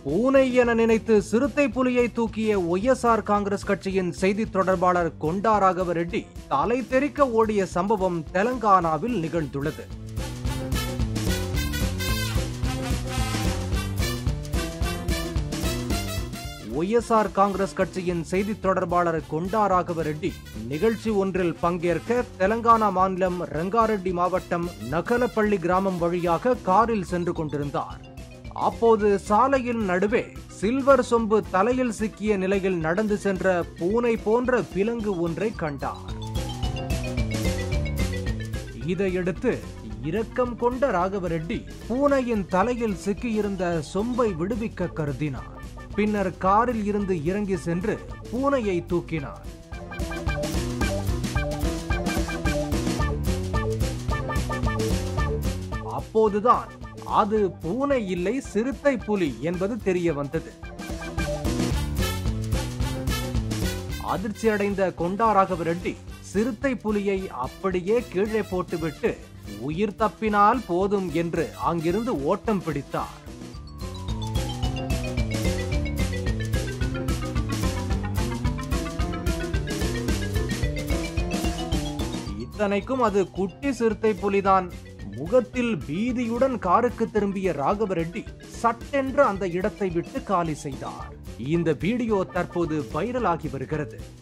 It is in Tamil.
பூனை என நினைத்து சிறுத்தை புலியை தூக்கிய ஒய்எஸ்ஆர் காங்கிரஸ் கட்சியின் செய்தி தொடர்பாளர் கொண்டா ராகவ ரெட்டி தலை தெறிக்க ஓடிய சம்பவம் தெலங்கானாவில் நிகழ்ந்துள்ளது ஒய்எஸ்ஆர் காங்கிரஸ் கட்சியின் செய்தி தொடர்பாளர் கொண்டா ராகவ ரெட்டி நிகழ்ச்சி ஒன்றில் பங்கேற்க தெலங்கானா மாநிலம் ரங்காரெட்டி மாவட்டம் நகலப்பள்ளி கிராமம் வழியாக காரில் சென்று கொண்டிருந்தார் அப்போது சாலையின் நடுவே சில்வர் சொம்பு தலையில் சிக்கிய நிலையில் நடந்து சென்ற பூனை போன்ற விலங்கு ஒன்றை கண்டார் இதையடுத்து இரக்கம் கொண்ட ராகவ ரெட்டி பூனையின் தலையில் சிக்கியிருந்த சொம்பை விடுவிக்க கருதினார் பின்னர் காரில் இருந்து இறங்கி சென்று பூனையை தூக்கினார் அப்போதுதான் அது பூனை இல்லை சிறுத்தை புலி என்பது தெரிய வந்தது அதிர்ச்சி அடைந்த கொண்டா ராகவ ரெட்டி சிறுத்தை புலியை அப்படியே கீழே போட்டுவிட்டு உயிர் தப்பினால் போதும் என்று அங்கிருந்து ஓட்டம் பிடித்தார் இத்தனைக்கும் அது குட்டி சிறுத்தை புலிதான் முகத்தில் பீதியுடன் காருக்கு திரும்பிய ராகவ ரெட்டி சட்டென்று அந்த இடத்தை விட்டு காலி செய்தார் இந்த வீடியோ தற்போது வைரலாகி வருகிறது